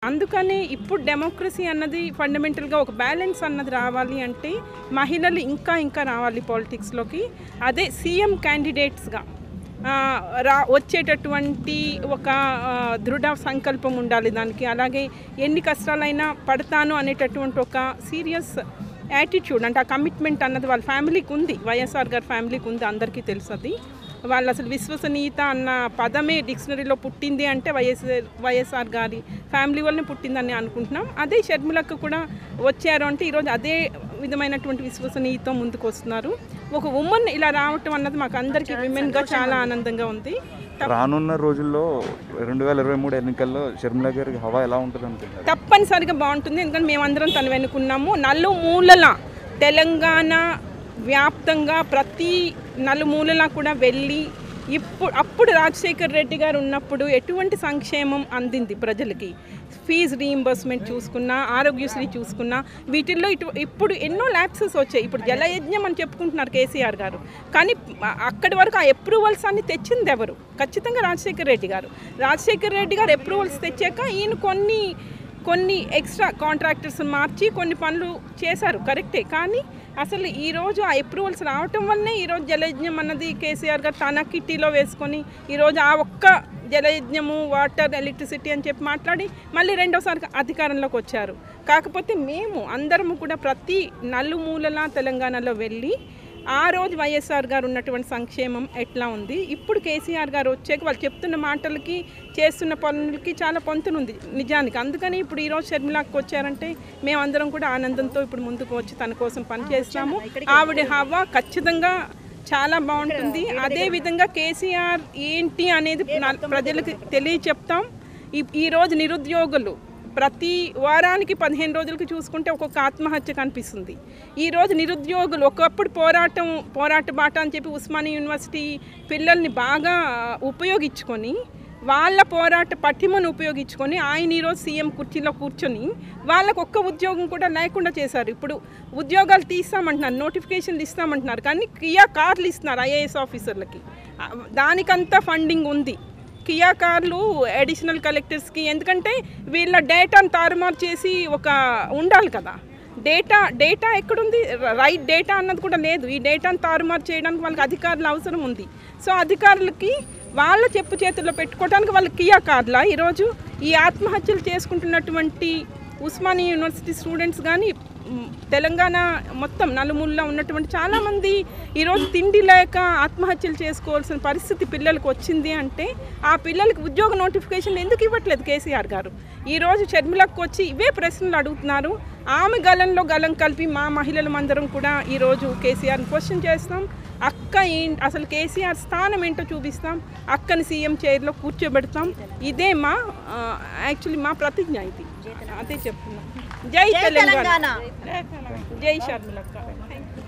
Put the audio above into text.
అందుకనే ఇప్పుడు డెమోక్రసీ అన్నది ఫండమెంటల్గా ఒక బ్యాలెన్స్ అన్నది రావాలి అంటే మహిళలు ఇంకా ఇంకా రావాలి పాలిటిక్స్లోకి అదే సీఎం క్యాండిడేట్స్గా ఆ, రా వచ్చేటటువంటి ఒక ఆ, దృఢ సంకల్పం ఉండాలి దానికి అలాగే ఎన్ని కష్టాలైనా పడతాను అనేటటువంటి ఒక సీరియస్ యాటిట్యూడ్ అంటే ఆ కమిట్మెంట్ అన్నది వాళ్ళ ఫ్యామిలీకి ఉంది వైఎస్ఆర్ గారి ఫ్యామిలీకి ఉంది అందరికీ తెలుసు అది వాళ్ళు అసలు విశ్వసనీయత అన్న పదమే డిక్షనరీలో పుట్టింది అంటే వైఎస్ఆర్ వైఎస్ఆర్ గారి ఫ్యామిలీ వల్లనే పుట్టిందని అనుకుంటున్నాం అదే షర్మిలకు కూడా వచ్చారు అంటే ఈరోజు అదే విధమైనటువంటి విశ్వసనీయతో ముందుకు వస్తున్నారు ఒక ఉమెన్ ఇలా రావటం అన్నది మాకు అందరికీ విమెన్గా చాలా ఆనందంగా ఉంది రానున్న రోజుల్లో రెండు వేల ఇరవై మూడు ఎన్నికల్లో షర్మిల గారికి హవా ఎలా ఉంటుంది అనుకుంటారు తప్పనిసరిగా బాగుంటుంది ఎందుకంటే మేమందరం తను వెనుకున్నాము నలుమూలల తెలంగాణ వ్యాప్తంగా ప్రతి నలుమూలలా కూడా వెళ్ళి ఇప్పుడు అప్పుడు రాజశేఖర్ రెడ్డి గారు ఉన్నప్పుడు ఎటువంటి సంక్షేమం అందింది ప్రజలకి ఫీజు రీయింబర్స్మెంట్ చూసుకున్నా ఆరోగ్యశ్రీ చూసుకున్నా వీటిల్లో ఇటు ఇప్పుడు ఎన్నో ల్యాప్సెస్ వచ్చాయి ఇప్పుడు జలయజ్ఞం అని చెప్పుకుంటున్నారు కేసీఆర్ గారు కానీ అక్కడి వరకు ఆ అప్రూవల్స్ అన్ని తెచ్చింది ఎవరు ఖచ్చితంగా రాజశేఖర్ రెడ్డి గారు రాజశేఖర్ రెడ్డి గారు అప్రూవల్స్ తెచ్చాక ఈయన కొన్ని కొన్ని ఎక్స్ట్రా కాంట్రాక్టర్స్ మార్చి కొన్ని పనులు చేశారు కరెక్టే కానీ అసలు ఈరోజు ఆ అప్రూవల్స్ రావటం వల్లనే ఈరోజు జలయజ్ఞం అన్నది కేసీఆర్ గారు తన కిట్టీలో వేసుకొని ఈరోజు ఆ ఒక్క జలయజ్ఞము వాటర్ ఎలక్ట్రిసిటీ అని చెప్పి మాట్లాడి మళ్ళీ రెండోసారి అధికారంలోకి వచ్చారు కాకపోతే మేము అందరము కూడా ప్రతి నలుమూలలా తెలంగాణలో వెళ్ళి ఆ రోజు వైఎస్ఆర్ గారు ఉన్నటువంటి సంక్షేమం ఎట్లా ఉంది ఇప్పుడు కేసీఆర్ గారు వచ్చాక వాళ్ళు చెప్తున్న మాటలకి చేస్తున్న పనులకి చాలా పొంతునుంది నిజానికి అందుకని ఇప్పుడు ఈరోజు షర్మిలాకి వచ్చారంటే మేమందరం కూడా ఆనందంతో ఇప్పుడు ముందుకు వచ్చి తన కోసం పనిచేస్తాము ఆవిడ హవా ఖచ్చితంగా చాలా బాగుంటుంది అదే విధంగా కేసీఆర్ ఏంటి అనేది నా- ప్రజలకు తెలియచెప్తాం ఈ- ఈరోజు నిరుద్యోగులు ప్రతి వారానికి పదిహేను రోజులకి చూసుకుంటే ఒక్కొక్క ఆత్మహత్య కనిపిస్తుంది ఈరోజు నిరుద్యోగులు ఒకప్పుడు పోరాటం పోరాట బాట అని చెప్పి ఉస్మానియా యూనివర్సిటీ పిల్లల్ని బాగా ఉపయోగించుకొని వాళ్ళ పోరాట పటిమను ఉపయోగించుకొని ఆయన ఈరోజు సీఎం కుర్చీలో కూర్చొని వాళ్ళకు ఒక్క ఉద్యోగం కూడా లేకుండా చేశారు ఇప్పుడు ఉద్యోగాలు తీస్తామంటున్నారు నోటిఫికేషన్లు ఇస్తామంటున్నారు కానీ కియా కార్లు ఇస్తున్నారు ఐఏఎస్ ఆఫీసర్లకి ఆ, దానికంతా ఫండింగ్ ఉంది కియా కార్లు అడిషనల్ కలెక్టర్స్కి ఎందుకంటే వీళ్ళ డేటాను తారుమారు చేసి ఒక ఉండాలి కదా డేటా డేటా ఎక్కడుంది ర- రైట్ డేటా అన్నది కూడా లేదు ఈ డేటాను తారుమారు చేయడానికి వాళ్ళకి అధికారుల అవసరం ఉంది సో అధికారులకి వాళ్ళ చెప్పు చేతుల్లో పెట్టుకోవడానికి వాళ్ళకి కియా కార్లా ఈరోజు ఈ ఆత్మహత్యలు చేసుకుంటున్నటువంటి ఉస్మానియా యూనివర్సిటీ స్టూడెంట్స్ కానీ మ్, తెలంగాణ మొత్తం నలుమూలలో ఉన్నటువంటి చాలామంది ఈరోజు తిండి లేక ఆత్మహత్యలు చేసుకోవాల్సిన పరిస్థితి పిల్లలకు వచ్చింది అంటే ఆ పిల్లలకి ఉద్యోగ నోటిఫికేషన్ ఎందుకు ఇవ్వట్లేదు కేసీఆర్ గారు ఈరోజు షర్మిలకు వచ్చి ఇవే ప్రశ్నలు అడుగుతున్నారు ఆమె గలంలో గలం కలిపి మా మహిళలు అందరం కూడా ఈరోజు కేసీఆర్ని క్వశ్చన్ చేస్తాం అక్క ఏంటి అసలు కేసీఆర్ స్థానం ఏంటో చూపిస్తాం అక్కని సీఎం చైర్లో కూర్చోబెడతాం ఇదే మా యాక్చువల్లీ మా ప్రతిజ్ఞ ఇది అదే చెప్తున్నాం జై తెలంగాణ జై షర్మిలక్క